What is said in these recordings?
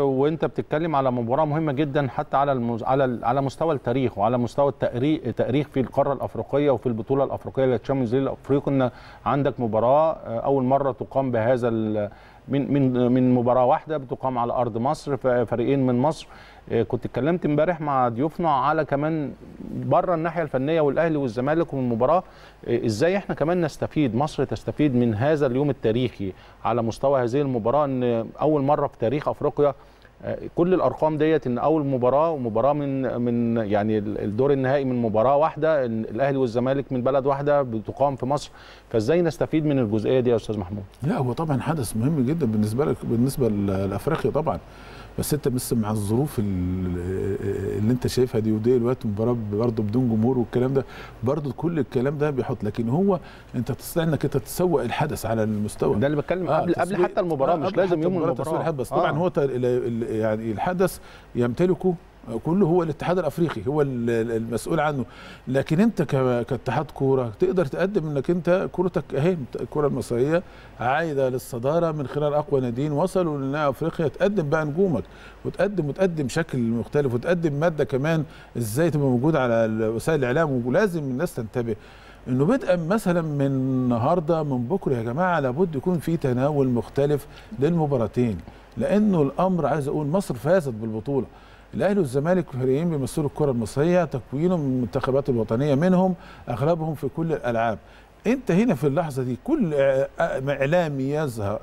وانت بتتكلم على مباراه مهمه جدا حتى على المز... على على مستوى التاريخ وعلى مستوى التاريخ تاريخ في القاره الافريقيه وفي البطوله الافريقيه للتشامبيونز ليج الافريقي ان عندك مباراه اول مره تقام بهذا ال... من من من مباراه واحده بتقام على ارض مصر فريقين من مصر كنت اتكلمت امبارح مع ضيوفنا على كمان بره الناحيه الفنيه والاهلي والزمالك والمباراه ازاي احنا كمان نستفيد مصر تستفيد من هذا اليوم التاريخي على مستوى هذه المباراه ان اول مره في تاريخ افريقيا كل الارقام ديت ان اول مباراه ومباراه من من يعني الدور النهائي من مباراه واحده الاهلي والزمالك من بلد واحده بتقام في مصر فازاي نستفيد من الجزئيه دي يا استاذ محمود لا هو طبعا حدث مهم جدا بالنسبه لك بالنسبه لافريقيا طبعا بس انت بس مع الظروف اللي انت شايفها دي ودي دلوقتي مباراه برضه بدون جمهور والكلام ده برضه كل الكلام ده بيحط لكن هو انت تستطيع انك انت تسوق الحدث على المستوى ده اللي بتكلم آه قبل قبل حتى المباراه آه مش لازم يوم المباراه بس طبعا آه. هو يعني الحدث يمتلكه كله هو الاتحاد الافريقي هو المسؤول عنه لكن انت كاتحاد كوره تقدر تقدم انك انت كورتك اهي الكره المصريه عايده للصداره من خلال اقوى ناديين وصلوا لنهائي افريقيا تقدم بقى نجومك وتقدم وتقدم شكل مختلف وتقدم ماده كمان ازاي تبقى موجوده على وسائل الاعلام ولازم الناس تنتبه انه بدءا مثلا من النهارده من بكره يا جماعه لابد يكون في تناول مختلف للمباراتين لانه الامر عايز اقول مصر فازت بالبطوله الاهلي والزمالك فريقين بيمثلوا الكره المصريه تكوينهم من المنتخبات الوطنيه منهم اغلبهم في كل الالعاب انت هنا في اللحظه دي كل اعلامي يظهر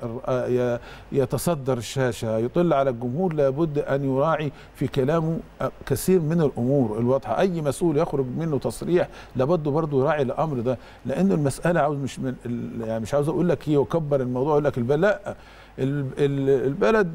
يتصدر الشاشه يطل على الجمهور لابد ان يراعي في كلامه كثير من الامور الواضحه اي مسؤول يخرج منه تصريح لابد برضه يراعي الامر ده لانه المساله عاوز مش من يعني مش عاوز اقول لك هي وكبر الموضوع اقول لك البلد لا البلد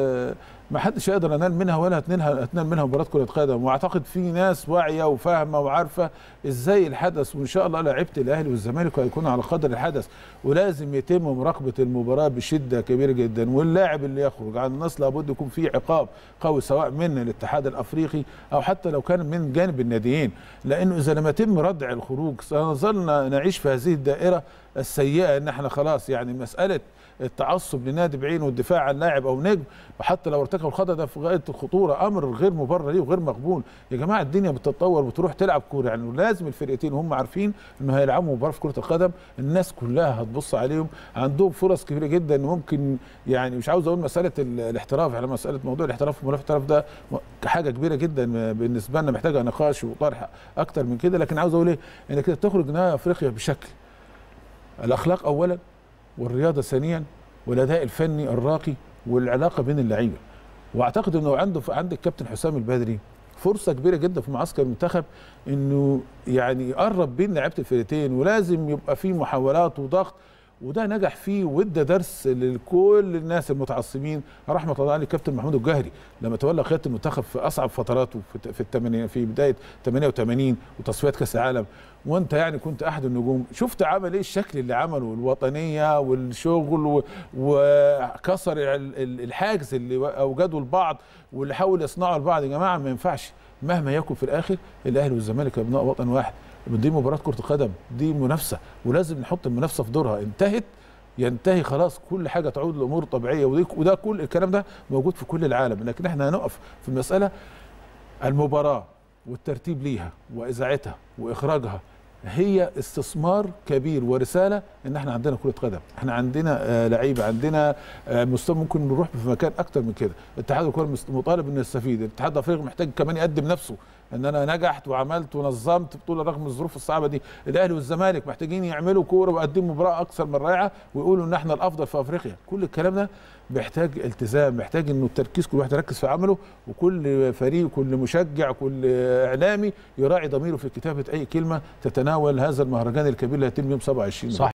ما حدش يقدر ينال منها ولا هتنال هتنال منها مباراه كره قدم واعتقد في ناس واعيه وفاهمه وعارفه ازاي الحدث وان شاء الله لعيبه الاهلي والزمالك هيكونوا على قدر الحدث ولازم يتم مراقبه المباراه بشده كبيره جدا واللاعب اللي يخرج عن النص لابد يكون في عقاب قوي سواء من الاتحاد الافريقي او حتى لو كان من جانب الناديين لانه اذا لم يتم ردع الخروج سنظل نعيش في هذه الدائره السيئه ان احنا خلاص يعني مساله التعصب لنادي بعينه والدفاع عن لاعب او نجم وحتى لو ارتكب الخطا ده في غايه الخطوره امر غير مبرر ليه وغير مقبول يا جماعه الدنيا بتتطور وتروح تلعب كوره يعني لازم الفرقتين وهم عارفين انه هيلعبوا مباراه في كره القدم الناس كلها هتبص عليهم عندهم فرص كبيره جدا ان ممكن يعني مش عاوز اقول مساله الاحتراف يعني مساله موضوع الاحتراف والاحتراف ده حاجه كبيره جدا بالنسبه لنا محتاجه نقاش وطرح اكتر من كده لكن عاوز اقول ايه انك تخرج نهائي افريقيا بشكل الاخلاق اولا والرياضه ثانيا والاداء الفني الراقي والعلاقه بين اللعيبه واعتقد انه عنده عند الكابتن حسام البدري فرصه كبيره جدا في معسكر المنتخب انه يعني يقرب بين لعيبه الفرقتين ولازم يبقى في محاولات وضغط وده نجح فيه وادى درس لكل الناس المتعصبين رحمه الله عليه الكابتن محمود الجهري لما تولى قياده المنتخب في اصعب فتراته في في الثمانية في بدايه 88 وتصفيات كاس العالم وانت يعني كنت احد النجوم شفت عمل ايه الشكل اللي عمله الوطنيه والشغل وكسر الحاجز اللي اوجده البعض واللي حاول يصنعه البعض يا جماعه ما ينفعش مهما يكن في الاخر الاهلي والزمالك ابناء وطن واحد دي مباراه كره قدم دي منافسه ولازم نحط المنافسه في دورها انتهت ينتهي خلاص كل حاجه تعود لامور طبيعيه وده كل الكلام ده موجود في كل العالم لكن احنا هنقف في المساله المباراه والترتيب ليها واذاعتها واخراجها هي استثمار كبير ورساله ان احنا عندنا كره قدم احنا عندنا آه لعيبه عندنا آه مستوى ممكن نروح في مكان اكتر من كده اتحاد الكره مطالب انه يستفيد الاتحاد الافريقي محتاج كمان يقدم نفسه ان انا نجحت وعملت ونظمت بطوله رغم الظروف الصعبه دي الاهلي والزمالك محتاجين يعملوا كوره ويقدموا مباراه اكثر من رائعه ويقولوا ان احنا الافضل في افريقيا كل الكلام ده محتاج التزام محتاج انه التركيز كل واحد يركز في عمله وكل فريق كل مشجع كل اعلامي يراعي ضميره في كتابه اي كلمه تتناول هذا المهرجان الكبير اللي هيتم يوم 27 صح